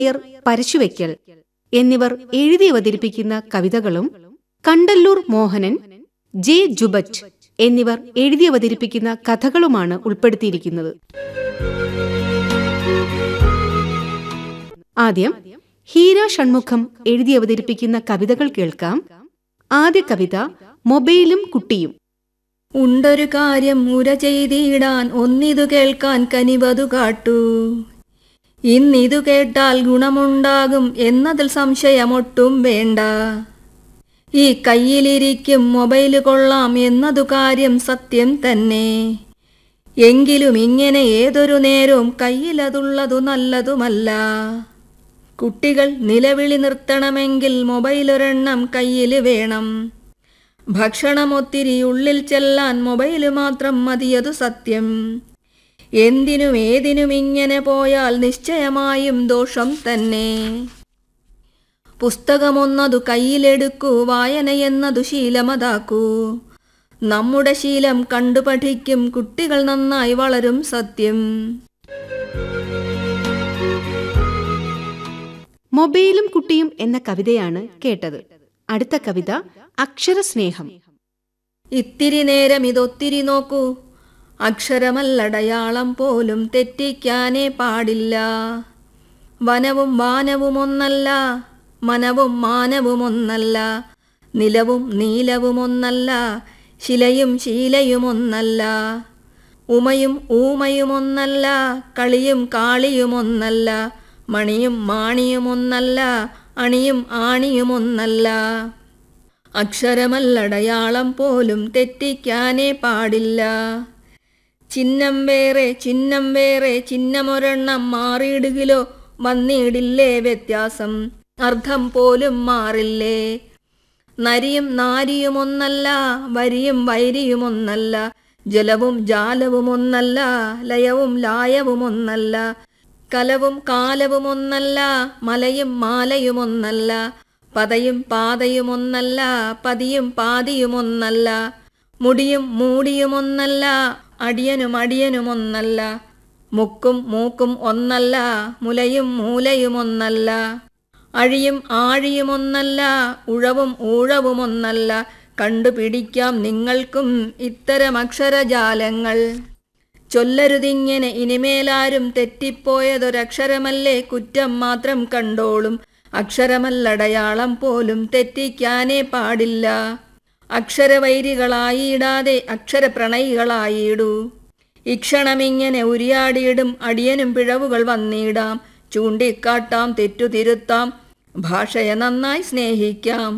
നായർ പരശുവയ്ക്കൽ എന്നിവർ എഴുതി അവതരിപ്പിക്കുന്ന കവിതകളും കണ്ടല്ലൂർ മോഹനൻ ജെ ജുബറ്റ് എന്നിവർ എഴുതി അവതരിപ്പിക്കുന്ന കഥകളുമാണ് ഉൾപ്പെടുത്തിയിരിക്കുന്നത് ആദ്യം ഹീര ഷൺമുഖം എഴുതി അവതരിപ്പിക്കുന്ന കവിതകൾ കേൾക്കാം ആദ്യ കവിത മൊബൈലും കുട്ടിയും ഉണ്ടൊരു കാര്യം മുര ചെയ്തിടാൻ ഒന്നിതു കേൾക്കാൻ കനിവതു കാട്ടൂ ഇന്നിതു കേട്ടാൽ ഗുണമുണ്ടാകും എന്നതിൽ സംശയമൊട്ടും വേണ്ട ഈ കയ്യിലിരിക്കും മൊബൈല് കൊള്ളാം എന്നതു കാര്യം സത്യം തന്നെ എങ്കിലും ഇങ്ങനെ ഏതൊരു നേരവും കയ്യിലതുള്ളതു നല്ലതുമല്ല കുട്ടികൾ നിലവിളി നിർത്തണമെങ്കിൽ മൊബൈലൊരെണ്ണം കയ്യിൽ വേണം ഭക്ഷണം ഒത്തിരി ഉള്ളിൽ ചെല്ലാൻ മൊബൈല് മാത്രം മതിയതു സത്യം എന്തിനും ഏതിനും ഇങ്ങനെ പോയാൽ നിശ്ചയമായും ദോഷം തന്നെ പുസ്തകമൊന്നതു കയ്യിലെടുക്കൂ വായന എന്നതു ശീലമതാക്കൂ നമ്മുടെ ശീലം കണ്ടു പഠിക്കും കുട്ടികൾ നന്നായി വളരും സത്യം മൊബൈലും കുട്ടിയും എന്ന കവിതയാണ് കേട്ടത് അടുത്ത കവിത അക്ഷരസ്നേഹം ഇത്തിരി നേരം ഇതൊത്തിരി നോക്കൂ അക്ഷരമല്ലടയാളം പോലും തെറ്റിക്കാനേ പാടില്ല വനവും വാനവും ഒന്നല്ല മനവും മാനവും ഒന്നല്ല നിലവും നീലവും ഒന്നല്ല ശിലയും ശീലയും ഒന്നല്ല ഉമയും ഊമയും ഒന്നല്ല കളിയും കാളിയും ഒന്നല്ല മണിയും മാണിയും ഒന്നല്ല അണിയും ആണിയും ഒന്നല്ല അക്ഷരമല്ലടയാളം പോലും തെറ്റിക്കാനേ പാടില്ല ചിഹ്നം വേറെ ചിഹ്നം വേറെ ചിഹ്നമൊരെണ്ണം മാറിയിടുകിലോ വന്നിടില്ലേ വ്യത്യാസം അർത്ഥം പോലും മാറില്ലേ നരിയും നാരിയും ഒന്നല്ല വരിയും വൈരിയും ഒന്നല്ല ജലവും ജാലവും ഒന്നല്ല ലയവും ലായവും ഒന്നല്ല കലവും കാലവും ഒന്നല്ല മലയും മാലയും ഒന്നല്ല പതയും പാതയും ഒന്നല്ല പതിയും പാതിയും ഒന്നല്ല മുടിയും മൂടിയും ഒന്നല്ല അടിയനും അടിയനും ഒന്നല്ല മുക്കും മൂക്കും ഒന്നല്ല മുലയും മൂലയും ഒന്നല്ല അഴിയും ആഴിയും ഒന്നല്ല ഉഴവും ഊഴവും ഒന്നല്ല കണ്ടുപിടിക്കാം നിങ്ങൾക്കും ഇത്തരം അക്ഷരജാലങ്ങൾ ചൊല്ലരുതിങ്ങനെ ഇനിമേലാരും തെറ്റിപ്പോയതൊരക്ഷരമല്ലേ കുറ്റം മാത്രം കണ്ടോളും അക്ഷരമല്ലടയാളം പോലും തെറ്റിക്കാനേ പാടില്ല അക്ഷരവൈരികളായിടാതെ അക്ഷരപ്രണയികളായിടൂ ഇക്ഷണമിങ്ങനെ ഉരിയാടിയിടും അടിയനും പിഴവുകൾ വന്നിടാം ചൂണ്ടിക്കാട്ടാം തെറ്റുതിരുത്താം ഭാഷയെ നന്നായി സ്നേഹിക്കാം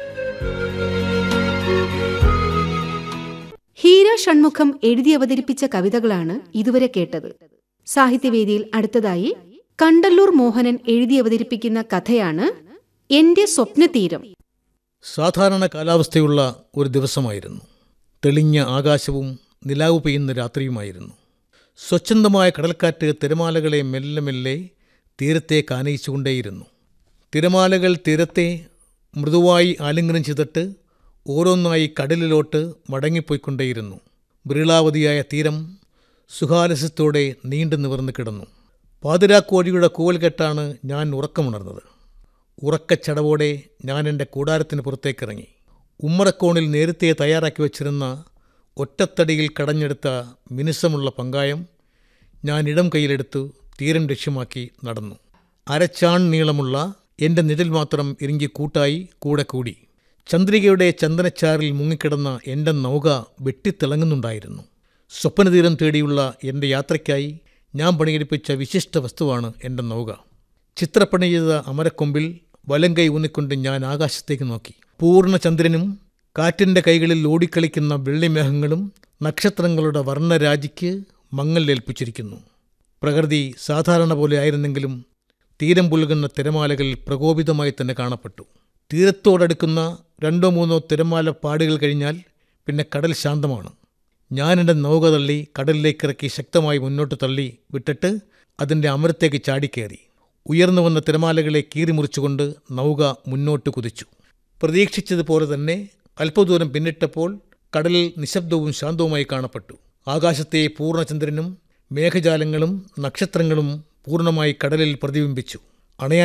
ഹീര ഷൺമുഖം എഴുതി അവതരിപ്പിച്ച കവിതകളാണ് ഇതുവരെ കേട്ടത് സാഹിത്യവേദിയിൽ അടുത്തതായി കണ്ടല്ലൂർ മോഹനൻ എഴുതി അവതരിപ്പിക്കുന്ന കഥയാണ് എന്റെ സ്വപ്നതീരം സാധാരണ കാലാവസ്ഥയുള്ള ഒരു ദിവസമായിരുന്നു തെളിഞ്ഞ ആകാശവും നിലാവ് പെയ്യുന്ന രാത്രിയുമായിരുന്നു സ്വച്ഛന്തമായ കടൽക്കാറ്റ് തിരമാലകളെ മെല്ലെ മെല്ലെ തീരത്തേക്ക് ആനയിച്ചുകൊണ്ടേയിരുന്നു തിരമാലകൾ തീരത്തെ മൃദുവായി ആലിംഗനം ചെയ്തിട്ട് ഓരോന്നായി കടലിലോട്ട് മടങ്ങിപ്പോയിക്കൊണ്ടേയിരുന്നു വിരളാവതിയായ തീരം സുഖാലസ്യത്തോടെ നീണ്ടു നിവർന്നു കിടന്നു പാതിരാക്കോഴിയുടെ കൂവൽ കെട്ടാണ് ഞാൻ ഉറക്കമുണർന്നത് ഉറക്കച്ചടവോടെ ഞാൻ എൻ്റെ കൂടാരത്തിന് പുറത്തേക്കിറങ്ങി ഉമ്മറക്കോണിൽ നേരത്തെ തയ്യാറാക്കി വച്ചിരുന്ന ഒറ്റത്തടിയിൽ കടഞ്ഞെടുത്ത മിനുസമുള്ള പങ്കായം ഞാൻ ഇടം കയ്യിലെടുത്തു തീരം ലക്ഷ്യമാക്കി നടന്നു അരച്ചാൺ നീളമുള്ള എൻ്റെ നിഴൽ മാത്രം ഇറുങ്ങി കൂട്ടായി കൂടെ കൂടി ചന്ദ്രികയുടെ ചന്ദനച്ചാറിൽ മുങ്ങിക്കിടന്ന എൻ്റെ നൗക വെട്ടിത്തിളങ്ങുന്നുണ്ടായിരുന്നു സ്വപ്നതീരം തേടിയുള്ള എൻ്റെ യാത്രയ്ക്കായി ഞാൻ പണിയെടുപ്പിച്ച വിശിഷ്ട വസ്തുവാണ് എൻ്റെ നൗക ചിത്രപ്പണി ചെയ്ത അമരക്കൊമ്പിൽ വലങ്കൈ ഊന്നിക്കൊണ്ട് ഞാൻ ആകാശത്തേക്ക് നോക്കി പൂർണ്ണചന്ദ്രനും കാറ്റിൻ്റെ കൈകളിൽ ഓടിക്കളിക്കുന്ന വെള്ളിമേഘങ്ങളും നക്ഷത്രങ്ങളുടെ വർണ്ണരാജിക്ക് മങ്ങലേൽപ്പിച്ചിരിക്കുന്നു പ്രകൃതി സാധാരണ പോലെ ആയിരുന്നെങ്കിലും തീരം പുലുകുന്ന തിരമാലകൾ പ്രകോപിതമായി തന്നെ കാണപ്പെട്ടു തീരത്തോടടുക്കുന്ന രണ്ടോ മൂന്നോ തിരമാല പാടുകൾ കഴിഞ്ഞാൽ പിന്നെ കടൽ ശാന്തമാണ് ഞാൻ എൻ്റെ നൗക തള്ളി കടലിലേക്ക് ഇറക്കി ശക്തമായി മുന്നോട്ട് തള്ളി വിട്ടിട്ട് അതിൻ്റെ അമരത്തേക്ക് ചാടിക്കയറി ഉയർന്നു വന്ന തിരമാലകളെ കീറിമുറിച്ചുകൊണ്ട് നൗക മുന്നോട്ട് കുതിച്ചു പ്രതീക്ഷിച്ചതുപോലെ തന്നെ അല്പദൂരം പിന്നിട്ടപ്പോൾ കടലിൽ നിശബ്ദവും ശാന്തവുമായി കാണപ്പെട്ടു ആകാശത്തെ പൂർണ്ണചന്ദ്രനും മേഘജാലങ്ങളും നക്ഷത്രങ്ങളും പൂർണ്ണമായി കടലിൽ പ്രതിബിംബിച്ചു അണയാൻ